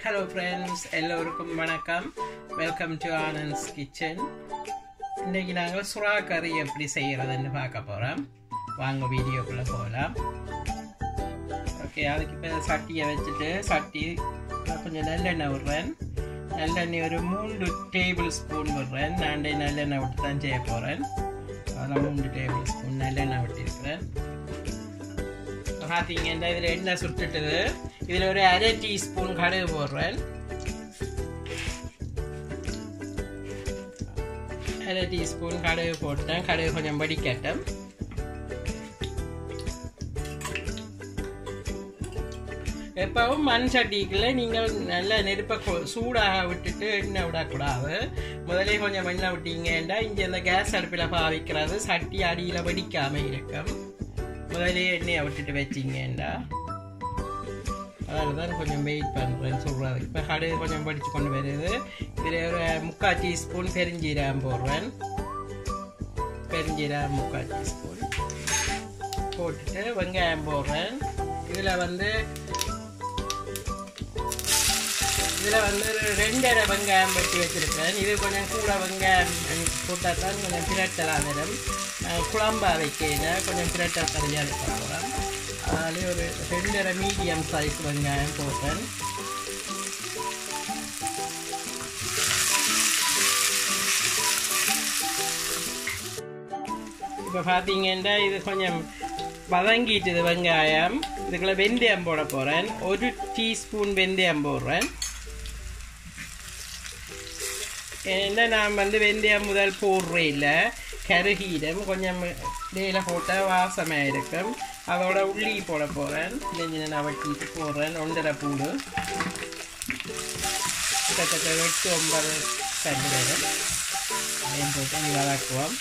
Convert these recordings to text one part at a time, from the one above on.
hello friends எல்லோருக்கும் வணக்கம் welcome to Anand's kitchen இன்னைக்கு நாங்கள் சுறா கறி எப்படி செய்கிறதுன்னு பார்க்க போகிறோம் வாங்க வீடியோக்குள்ளே போகலாம் ஓகே அதுக்கு இப்போ சட்டியை வச்சுட்டு சட்டி கொஞ்சம் நல்லெண்ணெய் விடுறேன் நல்லெண்ணெய் ஒரு மூன்று டேபிள் ஸ்பூன் விடுறேன் நான் நல்லெண்ணெய் விட்டு தான் செய்ய போகிறேன் அதில் மூன்று டேபிள் ஸ்பூன் நல்லெண்ணெய் விட்டிருக்கிறேன் பார்த்தீங்கன்னா இதில் எண்ணெய் சுட்டுட்டுது இதில் ஒரு அரை டீஸ்பூன் கடுகு போடுறேன் அரை டீஸ்பூன் கடுகு போட்டேன் கடுகு கொஞ்சம் வடிக்கட்டும் எப்பவும் மண் சட்டிக்குள்ள நீங்கள் நல்ல நெருப்பை சூடாக விட்டுட்டு எண்ணெய் விடக்கூடாது முதலே கொஞ்சம் எண்ணெய் விட்டீங்கன்னா இங்கே இந்த கேஸ் அடுப்பில் பாவிக்கிறது சட்டி அடியில் வெடிக்காமல் இருக்கும் முதலே எண்ணெயை விட்டுட்டு வச்சிங்கண்டா அதில் தான் கொஞ்சம் வெயிட் பண்ணுறேன்னு சொல்கிறது இப்போ கடுகு கொஞ்சம் படித்து கொண்டு வருது இதில் ஒரு முக்கால் டீஸ்பூன் பெருஞ்சீரகம் போடுறேன் பெருஞ்சீரகம் முக்கால் டீஸ்பூன் போட்டுட்டு வெங்காயம் போடுறேன் இதில் வந்து இதில் வந்து ஒரு ரெண்டரை வெங்காயம் வெட்டி வச்சுருக்கேன் இது கொஞ்சம் கூட வெங்காயம் போட்டால் தான் கொஞ்சம் பிரட்டலாக வரும் குழம்பா வைக்கையில் கொஞ்சம் பிரட்டல் கறியாக இருக்க போகிறேன் அதனாலே ஒரு ரெண்டரை மீடியம் சைஸ் வெங்காயம் போட்டேன் இப்போ பார்த்தீங்கன்னா இது கொஞ்சம் வதங்கிட்டுது வெங்காயம் இதுக்குள்ள வெந்தயம் போட போகிறேன் ஒரு டீஸ்பூன் வெந்தயம் போடுறேன் ஏன்னா நான் வந்து வெந்தயம் முதல் போடுறேன் இல்லை கருகிடும் கொஞ்சம் இடையில போட்டால் வாசமாக இருக்கும் அதோட உள்ளி போட போகிறேன் நெஞ்சு நான் வட்டிட்டு போடுறேன் ஒன்றரை பூடு கிட்டத்தட்ட எட்டு ஒன்பது ரெண்டு பேரும் அதையும் போட்டு நீ வதக்குவோம்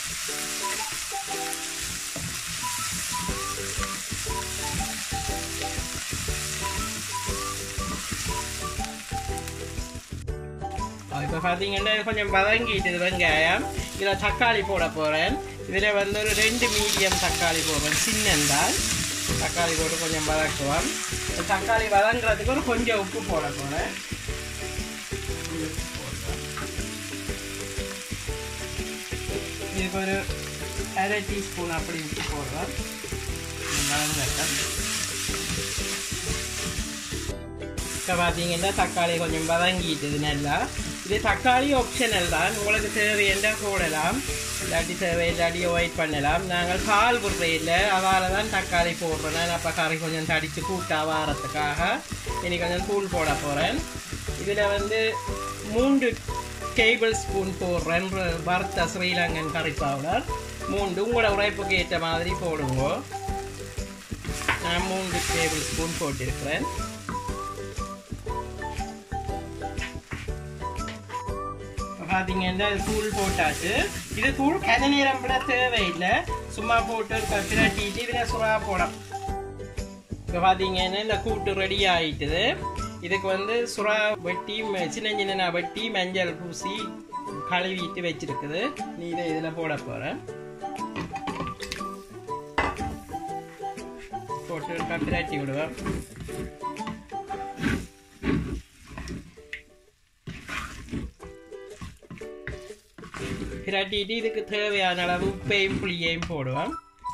இப்போ பார்த்தீங்கன்னா கொஞ்சம் வதங்கிட்டு வெங்காயம் இதில் தக்காளி போட போகிறேன் இதில் வந்து ஒரு ரெண்டு மீடியம் தக்காளி போடுறேன் சின்னந்தான் தக்காளி போட்டு கொஞ்சம் வதக்குவோம் தக்காளி வதங்குறதுக்கு ஒரு கொஞ்சம் உப்பு போட போகிறேன் இதுக்கு ஒரு அரை டீஸ்பூன் அப்படி உப்பு போடுறோம் வதங்கட்டும் இப்போ பார்த்தீங்கன்னா தக்காளி கொஞ்சம் வதங்கிட்டுது நல்லா இது தக்காளி ஆப்ஷனல் தான் உங்களுக்கு தேவையென்றா போடலாம் இல்லாட்டி தேவை இல்லாட்டி அவாய்ட் பண்ணலாம் நாங்கள் பால் விடுறையில் அதால் தான் தக்காளி போடுறேன் நான் அப்போ கறி கொஞ்சம் தடித்து கூட்டா வாரத்துக்காக இனி கொஞ்சம் தூள் போட போகிறேன் இதில் வந்து மூன்று டேபிள் ஸ்பூன் போடுறேன் வறுத்த ஸ்ரீலங்கன் கறி பவுடர் மூன்று உங்களோட உழைப்புக்கு ஏற்ற மாதிரி போடுங்க நான் மூன்று டேபிள் ஸ்பூன் போட்டிருக்கிறேன் பார்த்தீங்கன்னா இது தூள் போட்டாச்சு இது தூள் கதை நேரம் விட தேவையில்லை சும்மா போட்டு பிரட்டிட்டு இதில் சுறா போடும் இப்போ பார்த்தீங்கன்னா இந்த கூட்டு ரெடி ஆகிட்டுது இதுக்கு வந்து சுறா வெட்டி சின்ன சின்ன வெட்டி மஞ்சள் பூசி கழுவிட்டு வச்சிருக்குது நீ இதை இதில் போட போகிறேன் போட்டு பிரட்டி விடுவேன் பிரட்டிட்டு இதுக்கு தேவையான அளவு உப்பையும் புளியையும் போடுவேன்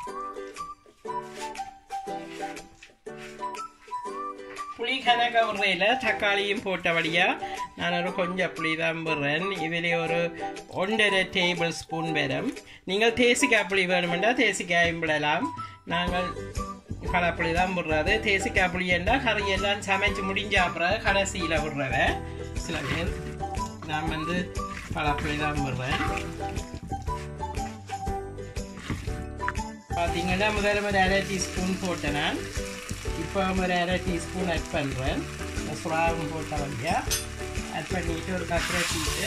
புளி கணக்க விடுறையில் தக்காளியும் போட்டபடியாக நான் ஒரு கொஞ்சம் புளி தான் விடுறேன் இதில் ஒரு ஒன்றரை டேபிள் ஸ்பூன் வரும் நீங்கள் தேசிக்காய் புளி வேணுமெண்டா தேசிக்காயும் விடலாம் நாங்கள் களைப்புளி தான் விடுறது தேசிக்காய் புளி என்றால் கறியெல்லாம் சமைச்சு முடிஞ்ச அப்புறம் கடைசியில் விடுறத சில பேர் நான் வந்து பழப்புளி தான் விடுறேன் பார்த்தீங்கன்னா முதல்ல ஒரு அரை டீஸ்பூன் போட்டேன் நான் இப்போ ஒரு அரை டீஸ்பூன் ஆட் பண்ணுறேன் சுறாவும் போட்ட வழியா ஆட் பண்ணிட்டு ஒரு கத்திரட்டிட்டு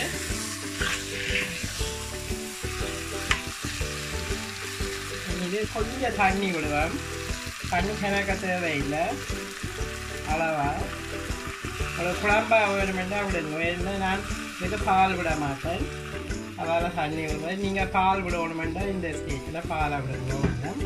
இது கொஞ்சம் தண்ணி விடுவேன் தண்ணி கிணக்க தேவையில்லை அளவா ஒரு குழம்பா வேணுமெண்டா விடுங்க வேணும்னா நான் இது பால் விட மாட்டேன் அதால் தண்ணி விடுவேன் நீங்கள் பால் விடணுமெண்டா இந்த ஸ்டேஜில் பாலை விடுங்க வேண்டாம்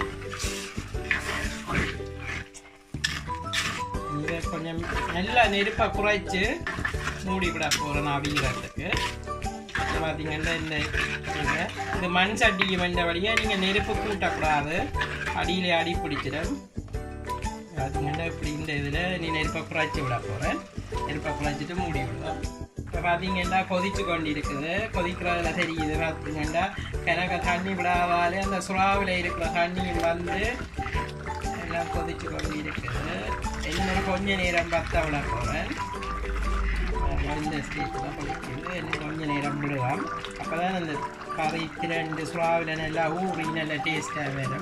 இதை கொஞ்சம் நல்லா நெருப்பை குறைச்சி மூடி விட போகிறேன் அவிகிறதுக்கு இது பார்த்தீங்கன்னா இந்த இந்த இது மண் சட்டிக்கு வந்த வழியாக நீங்கள் நெருப்பு கூட்டக்கூடாது அடியிலே அடி பிடிச்சிடும் பார்த்தீங்கன்னா இப்படி இந்த இதில் நீ நெருப்பை குறைச்சி விட போகிறேன் நெருப்பை குறைச்சிட்டு மூடி விடுவோம் இப்போ பார்த்தீங்கன்னா கொதிச்சு கொண்டு இருக்குது கொதிக்கிறதுல தெரியுது பார்த்தீங்கன்னா கிணக்க தண்ணி விடாதாலே அந்த சுறாவில் இருக்கிற தண்ணி வந்து எல்லாம் கொதிச்சு கொண்டு இருக்குது இன்னும் கொஞ்ச நேரம் பற்ற விட போகிறேன் இந்த ஸ்டேஜில் கொதிக்குது இன்னும் கொஞ்ச நேரம் விடுவோம் அப்போ தான் அந்த கறி திரண்டு சுறாவில் நல்லா ஊறி நல்ல டேஸ்ட்டாக வரும்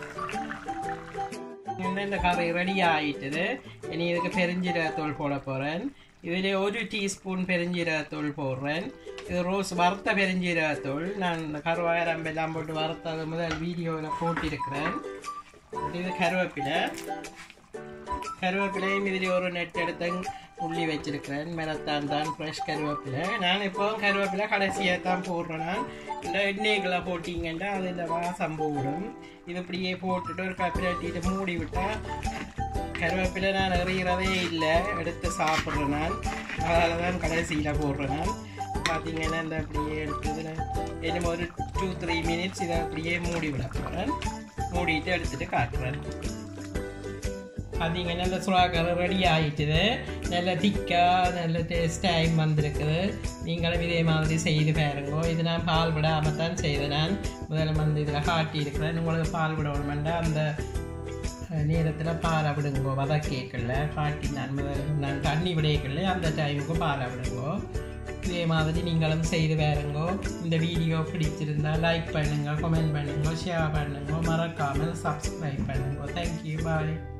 இன்னும் இந்த கறி ரெடி ஆயிட்டுது இனி இதுக்கு பெருஞ்சீரகத்தூள் போட போகிறேன் இதில் ஒரு டீஸ்பூன் பெருஞ்சீரகத்தூள் போடுறேன் இது ரோஸ் வறுத்த பெருஞ்சீரகத்தூள் நான் இந்த கருவாயிரம் எல்லாம் போட்டு வறுத்தது முதல் வீடியோவில் போட்டிருக்கிறேன் இது கருவேப்பிலை கருவேப்பிலையும் இதில் ஒரு நெட் எடுத்து உள்ளி வச்சிருக்கிறேன் மிளத்தான் தான் ஃப்ரெஷ் கருவேப்பிலை நான் இப்போவும் கருவேப்பிலை கடைசியாக தான் போடுறேன் நான் இந்த எண்ணெய்களை போட்டிங்கன்னா அது இந்த வாசம் போடும் இது இப்படியே போட்டுட்டு ஒரு கப்பிரட்டிட்டு மூடி விட்டால் கருவேப்பிலை நான் எறிகிறதே இல்லை எடுத்து சாப்பிட்றேன் நான் அதனால தான் கடைசியில் போடுறேன் நான் பார்த்தீங்கன்னா இந்த அப்படியே எடுத்தது நான் இன்னும் ஒரு டூ த்ரீ மினிட்ஸ் இதை அப்படியே மூடி விட போகிறேன் மூடிட்டு எடுத்துட்டு காட்டுறேன் பார்த்தீங்கன்னா இந்த சுறாக்கரை ரெடி ஆகிட்டுது நல்ல திக்காக நல்ல டேஸ்டாகி வந்திருக்குது நீங்களும் இதே மாதிரி செய்து பாருங்க இது நான் பால் விடாமல் தான் செய்தேன் நான் முதல்ல வந்து இதில் காட்டியிருக்கிறேன் உங்களுக்கு பால் விடணுமெண்டா அந்த நேரத்தில் பாலை விடுங்கோ வதக்கேக்கல காட்டி நான் முதல் நான் தண்ணி விடையக்கல அந்த டைமுக்கு பாலை விடுங்கோ இதே மாதிரி நீங்களும் செய்து பாருங்கோ இந்த வீடியோ பிடிச்சிருந்தா லைக் பண்ணுங்க கமெண்ட் பண்ணுங்க ஷேர் பண்ணுங்க மறக்காமல் சப்ஸ்கிரைப் பண்ணுங்க தேங்க்யூ பாய்